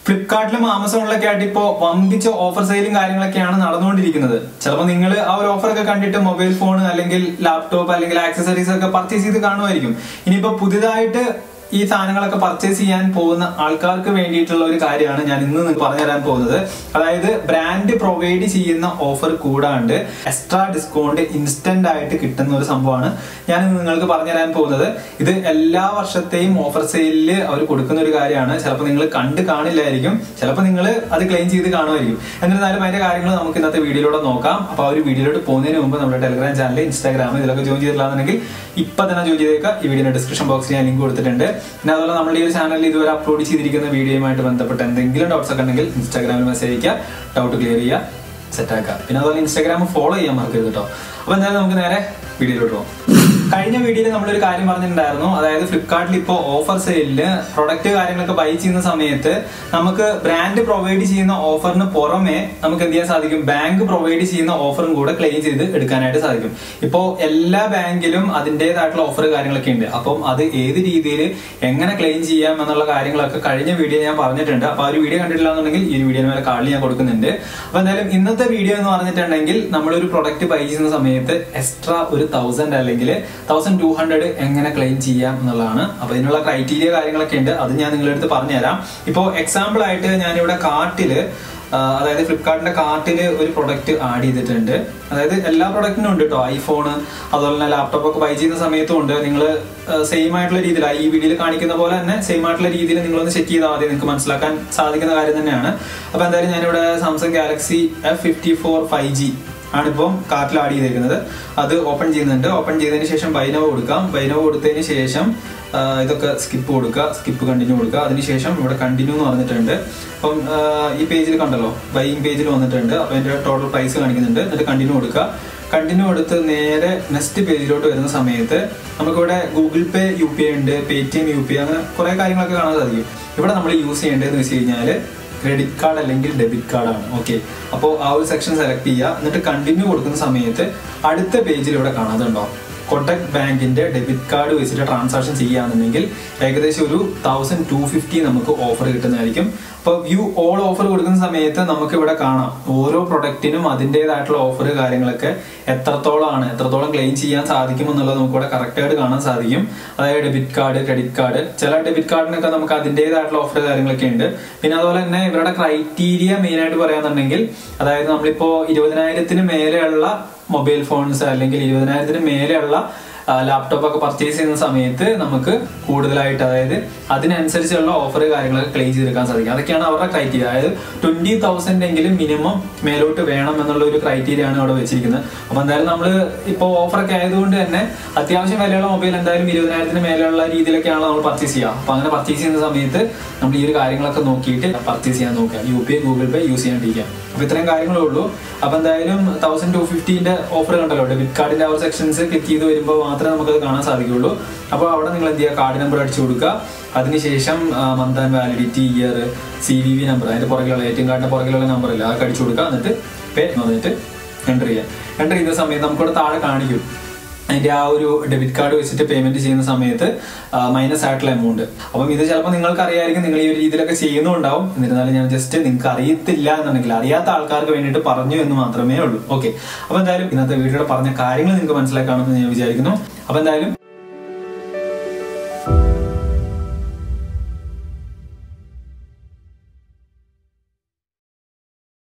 ഫ്ലിപ്കാർട്ടിലും ആമസോണിലൊക്കെ ആയിട്ട് ഇപ്പോൾ വമ്പിച്ച ഓഫർ സെയിലും കാര്യങ്ങളൊക്കെയാണ് നടന്നുകൊണ്ടിരിക്കുന്നത് ചിലപ്പോൾ നിങ്ങൾ ആ ഒരു ഓഫർ ഒക്കെ കണ്ടിട്ട് മൊബൈൽ ഫോൺ അല്ലെങ്കിൽ ലാപ്ടോപ്പ് അല്ലെങ്കിൽ ആക്സസറീസ് ഒക്കെ പർച്ചേസ് ചെയ്ത് കാണുമായിരിക്കും ഇനിയിപ്പോൾ പുതിയതായിട്ട് ഈ സാധനങ്ങളൊക്കെ പർച്ചേസ് ചെയ്യാൻ പോകുന്ന ആൾക്കാർക്ക് വേണ്ടിയിട്ടുള്ള ഒരു കാര്യമാണ് ഞാൻ ഇന്ന് നിങ്ങൾക്ക് പറഞ്ഞു തരാൻ പോകുന്നത് അതായത് ബ്രാൻഡ് പ്രൊവൈഡ് ചെയ്യുന്ന ഓഫർ കൂടാണ്ട് എക്സ്ട്രാ ഡിസ്കൗണ്ട് ഇൻസ്റ്റന്റ് ആയിട്ട് കിട്ടുന്ന ഒരു സംഭവമാണ് ഞാൻ ഇന്ന് നിങ്ങൾക്ക് പറഞ്ഞു തരാൻ പോകുന്നത് ഇത് എല്ലാ വർഷത്തെയും ഓഫർ സെയിലിൽ അവർ കൊടുക്കുന്ന ഒരു കാര്യമാണ് ചിലപ്പോൾ നിങ്ങൾ കണ്ട് കാണില്ലായിരിക്കും ചിലപ്പോൾ നിങ്ങൾ അത് ക്ലെയിം ചെയ്ത് കാണുമായിരിക്കും എന്നിരുന്നാലും അതിന്റെ കാര്യങ്ങൾ നമുക്ക് ഇന്നത്തെ വീഡിയോയിലൂടെ നോക്കാം അപ്പോൾ ആ ഒരു വീഡിയോയിലോട്ട് പോകുന്നതിന് മുമ്പ് നമ്മുടെ ടെലിഗ്രാം ചാനൽ ഇൻസ്റ്റാഗ്രാം ഇതിലൊക്കെ ജോയിൻ ചെയ്തിട്ടില്ലാന്നുണ്ടെങ്കിൽ ഇപ്പൊ തന്നെ ജോയിൻ ചെയ്തേക്കാം ഈ വീഡിയോയുടെ ഡിസ്ക്രിപ്ഷൻ ബോക്സിൽ ഞാൻ ലിങ്ക് കൊടുത്തിട്ടുണ്ട് പിന്നെ അതുപോലെ നമ്മുടെ ഈ ഒരു ചാനലിൽ ഇതുവരെ അപ്ലോഡ് ചെയ്തിരിക്കുന്ന വീഡിയോയുമായിട്ട് ബന്ധപ്പെട്ട് എന്തെങ്കിലും ഡൗട്ട്സ് ഒക്കെ ഉണ്ടെങ്കിൽ ഇൻസ്റ്റാഗ്രാമിൽ മെസ്സേജ് അയക്കുക ഡൗട്ട് ക്ലിയർ ചെയ്യുക സെറ്റ് ആക്കുക പിന്നെ അതുപോലെ ഇൻസ്റ്റാഗ്രാം ഫോളോ ചെയ്യാൻ മറക്കരുത് കേട്ടോ അപ്പൊ എന്തായാലും നമുക്ക് നേരെ വീഡിയോയിലോട്ട് പോകാം കഴിഞ്ഞ വീഡിയോയിൽ നമ്മളൊരു കാര്യം പറഞ്ഞിട്ടുണ്ടായിരുന്നു അതായത് ഫ്ലിപ്കാർട്ടിൽ ഇപ്പോൾ ഓഫർ സെയിലില് പ്രൊഡക്റ്റ് കാര്യങ്ങളൊക്കെ ബൈ ചെയ്യുന്ന സമയത്ത് നമുക്ക് ബ്രാൻഡ് പ്രൊവൈഡ് ചെയ്യുന്ന ഓഫറിന് പുറമെ നമുക്ക് എന്ത് ചെയ്യാൻ സാധിക്കും ബാങ്ക് പ്രൊവൈഡ് ചെയ്യുന്ന ഓഫറും കൂടെ ക്ലെയിം ചെയ്ത് എടുക്കാനായിട്ട് സാധിക്കും ഇപ്പോൾ എല്ലാ ബാങ്കിലും അതിൻ്റെതായിട്ടുള്ള ഓഫർ കാര്യങ്ങളൊക്കെ ഉണ്ട് അപ്പം അത് ഏത് രീതിയിൽ എങ്ങനെ ക്ലെയിം ചെയ്യാം എന്നുള്ള കാര്യങ്ങളൊക്കെ കഴിഞ്ഞ വീഡിയോ ഞാൻ പറഞ്ഞിട്ടുണ്ട് അപ്പോൾ ആ ഒരു വീഡിയോ കണ്ടിട്ടില്ല എന്നുണ്ടെങ്കിൽ ഈ വീഡിയോ മേലെ കാർഡിൽ ഞാൻ കൊടുക്കുന്നുണ്ട് അപ്പോൾ എന്തായാലും ഇന്നത്തെ വീഡിയോ എന്ന് പറഞ്ഞിട്ടുണ്ടെങ്കിൽ നമ്മളൊരു പ്രൊഡക്റ്റ് ബൈ ചെയ്യുന്ന സമയത്ത് എക്സ്ട്രാ ഒരു തൗസൻഡ് അല്ലെങ്കിൽ തൗസൻഡ് ടു ഹൺഡ്രഡ് എങ്ങനെ ക്ലെയിം ചെയ്യാം എന്നുള്ളതാണ് അപ്പൊ ഇതിനുള്ള ക്രൈറ്റീരിയ കാര്യങ്ങളൊക്കെ ഉണ്ട് അത് ഞാൻ നിങ്ങളുടെ അടുത്ത് പറഞ്ഞുതരാം ഇപ്പോൾ എക്സാമ്പിൾ ആയിട്ട് ഞാനിവിടെ കാർട്ടില് അതായത് ഫ്ലിപ്കാർട്ടിന്റെ കാർട്ടിൽ ഒരു പ്രൊഡക്റ്റ് ആഡ് ചെയ്തിട്ടുണ്ട് അതായത് എല്ലാ പ്രൊഡക്റ്റിനും ഉണ്ട് കേട്ടോ ഐഫോൺ അതുപോലെ തന്നെ ലാപ്ടോപ്പ് ഒക്കെ ബൈ ചെയ്യുന്ന സമയത്തും ഉണ്ട് നിങ്ങൾ സെയിം ആയിട്ടുള്ള രീതിയിൽ ഈ വീഡിയോയിൽ കാണിക്കുന്ന പോലെ തന്നെ സെയിം ആയിട്ടുള്ള രീതിയിൽ നിങ്ങളൊന്ന് ചെക്ക് ചെയ്താൽ മതി നിങ്ങൾക്ക് മനസ്സിലാക്കാൻ സാധിക്കുന്ന കാര്യം തന്നെയാണ് അപ്പൊ എന്തായാലും ഞാനിവിടെ Samsung Galaxy F fifty four five G ആണിപ്പം കാർട്ടിൽ ആഡ് ചെയ്തേക്കുന്നത് അത് ഓപ്പൺ ചെയ്യുന്നുണ്ട് ഓപ്പൺ ചെയ്തതിന് ശേഷം ബൈനവ് കൊടുക്കാം ബൈനവ് കൊടുത്തതിന് ശേഷം ഇതൊക്കെ സ്കിപ്പ് കൊടുക്കുക സ്കിപ്പ് കണ്ടിന്യൂ കൊടുക്കുക അതിനുശേഷം ഇവിടെ കണ്ടിന്യൂ എന്ന് പറഞ്ഞിട്ടുണ്ട് അപ്പം ഈ പേജിൽ കണ്ടല്ലോ ബൈയിങ് പേജിൽ വന്നിട്ടുണ്ട് അപ്പം അതിന്റെ ടോട്ടൽ പ്രൈസ് കാണിക്കുന്നുണ്ട് എന്നിട്ട് കണ്ടിന്യൂ കൊടുക്കുക കണ്ടിന്യൂ എടുത്ത് നേരെ നെക്സ്റ്റ് പേജിലോട്ട് വരുന്ന സമയത്ത് നമുക്കിവിടെ Google Pay U P I ഉണ്ട് Paytm U P I അങ്ങനെ കുറെ കാര്യങ്ങളൊക്കെ കാണാൻ സാധിക്കും ഇവിടെ നമ്മൾ യൂസ് ചെയ്യേണ്ടതെന്ന് വെച്ച് കഴിഞ്ഞാൽ ക്രെഡിറ്റ് കാർഡ് അല്ലെങ്കിൽ ഡെബിറ്റ് കാർഡാണ് ഓക്കെ അപ്പോൾ ആ ഒരു സെക്ഷൻ സെലക്ട് ചെയ്യുക എന്നിട്ട് കണ്ടിന്യൂ കൊടുക്കുന്ന സമയത്ത് അടുത്ത പേജിൽ ഇവിടെ കാണാതുണ്ടോ കൊട്ടക് ബാങ്കിന്റെ ഡെബിറ്റ് കാർഡ് വെച്ചിട്ട് ട്രാൻസാക്ഷൻ ചെയ്യുകയാണെന്നുണ്ടെങ്കിൽ ഏകദേശം ഒരു തൗസൻഡ് ടു ഫിഫ്റ്റി നമുക്ക് ഓഫർ കിട്ടുന്നതായിരിക്കും അപ്പോൾ വ്യൂ ഓൾ ഓഫർ കൊടുക്കുന്ന സമയത്ത് നമുക്ക് ഇവിടെ കാണാം ഓരോ പ്രൊഡക്റ്റിനും അതിൻ്റെതായിട്ടുള്ള ഓഫർ കാര്യങ്ങളൊക്കെ എത്രത്തോളമാണ് എത്രത്തോളം ക്ലെയിം ചെയ്യാൻ സാധിക്കും എന്നുള്ളത് നമുക്ക് ഇവിടെ കറക്റ്റ് ആയിട്ട് കാണാൻ സാധിക്കും അതായത് ഡെബിറ്റ് കാർഡ് ക്രെഡിറ്റ് കാർഡ് ചില ഡെബിറ്റ് കാർഡിനൊക്കെ നമുക്ക് അതിൻ്റെതായിട്ടുള്ള ഓഫർ കാര്യങ്ങളൊക്കെ ഉണ്ട് പിന്നെ അതുപോലെ തന്നെ ഇവരുടെ ക്രൈറ്റീരിയ മെയിൻ ആയിട്ട് പറയാന്നുണ്ടെങ്കിൽ അതായത് നമ്മളിപ്പോ ഇരുപതിനായിരത്തിന് മേലെയുള്ള മൊബൈൽ ഫോൺസ് അല്ലെങ്കിൽ ഇരുപതിനായിരത്തിന് മേലെയുള്ള ലാപ്ടോപ്പ് ഒക്കെ പർച്ചേസ് ചെയ്യുന്ന സമയത്ത് നമുക്ക് കൂടുതലായിട്ട് അതായത് അതിനനുസരിച്ചുള്ള ഓഫർ കാര്യങ്ങളൊക്കെ ക്ലെയിം ചെയ്തെടുക്കാൻ സാധിക്കും അതൊക്കെയാണ് അവരുടെ ക്രൈറ്റീരിയ അതായത് ട്വന്റി തൗസൻഡ് എങ്കിലും മിനിമം മേലോട്ട് വേണം എന്നുള്ള ഒരു ക്രൈറ്റീരിയ ആണ് അവിടെ വെച്ചിരിക്കുന്നത് അപ്പൊ എന്തായാലും നമ്മൾ ഇപ്പോൾ ഓഫറൊക്കെ ആയതുകൊണ്ട് തന്നെ അത്യാവശ്യം വിലയുള്ള മൊബൈൽ എന്തായാലും ഇരുപതിനായിരത്തിന് മേലെയുള്ള രീതിയിലൊക്കെയാണ് നമ്മൾ പർച്ചേസ് ചെയ്യുക അപ്പൊ അങ്ങനെ പർച്ചേസ് ചെയ്യുന്ന സമയത്ത് നമ്മൾ ഈ ഒരു കാര്യങ്ങളൊക്കെ നോക്കിയിട്ട് പർച്ചേസ് ചെയ്യാൻ നോക്കുക U P I Google Pay use ചെയ്യാണ്ടിരിക്കുക അപ്പൊ ഇത്രയും കാര്യങ്ങളേ ഉള്ളൂ അപ്പൊ എന്തായാലും തൗസൻഡ് ടു ഫിഫ്റ്റീന്റെ ഓഫർ കണ്ടല്ലോ ഡെബിറ്റ് കാർഡിന്റെ ആ ഒരു സെക്ഷൻസ് ക്ലിക്ക് ചെയ്ത് വരുമ്പോൾ മാത്രമേ നമുക്കത് കാണാൻ സാധിക്കുള്ളൂ അപ്പോൾ അവിടെ നിങ്ങൾ എന്ത് ചെയ്യുക കാർഡ് നമ്പർ അടിച്ചു കൊടുക്കുക അതിനുശേഷം month and validity year C V V number അതിന്റെ പുറകിലുള്ള എ ടി എം കാർഡിന്റെ പുറകിലുള്ള നമ്പർ ഇല്ല അതൊക്കെ അടിച്ചു കൊടുക്കുക എന്നിട്ട് പേ എന്ന് പറഞ്ഞിട്ട് എൻ്റർ ചെയ്യുക എൻ്റർ ചെയ്യുന്ന സമയത്ത് നമുക്കിവിടെ താഴെ കാണിക്കും അതിന്റെ ആ ഒരു ഡെബിറ്റ് കാർഡ് വെച്ചിട്ട് പേയ്മെന്റ് ചെയ്യുന്ന സമയത്ത് മൈനസ് ആയിട്ടുള്ള എമൗണ്ട് അപ്പം ഇത് ചിലപ്പോൾ നിങ്ങൾക്ക് അറിയായിരിക്കും നിങ്ങൾ ഈ ഒരു രീതിയിലൊക്കെ ചെയ്യുന്നുണ്ടാവും എന്നിരുന്നാലും ഞാൻ ജസ്റ്റ് നിങ്ങൾക്ക് അറിയത്തില്ല എന്നുണ്ടെങ്കിൽ അറിയാത്ത ആൾക്കാർക്ക് വേണ്ടിയിട്ട് പറഞ്ഞു എന്ന് മാത്രമേ ഉള്ളൂ ഓക്കെ അപ്പൊ എന്തായാലും ഇന്നത്തെ വീഡിയോയുടെ പറഞ്ഞ കാര്യങ്ങൾ നിങ്ങൾക്ക് മനസ്സിലാക്കാണെന്ന് ഞാൻ വിചാരിക്കുന്നു അപ്പൊ എന്തായാലും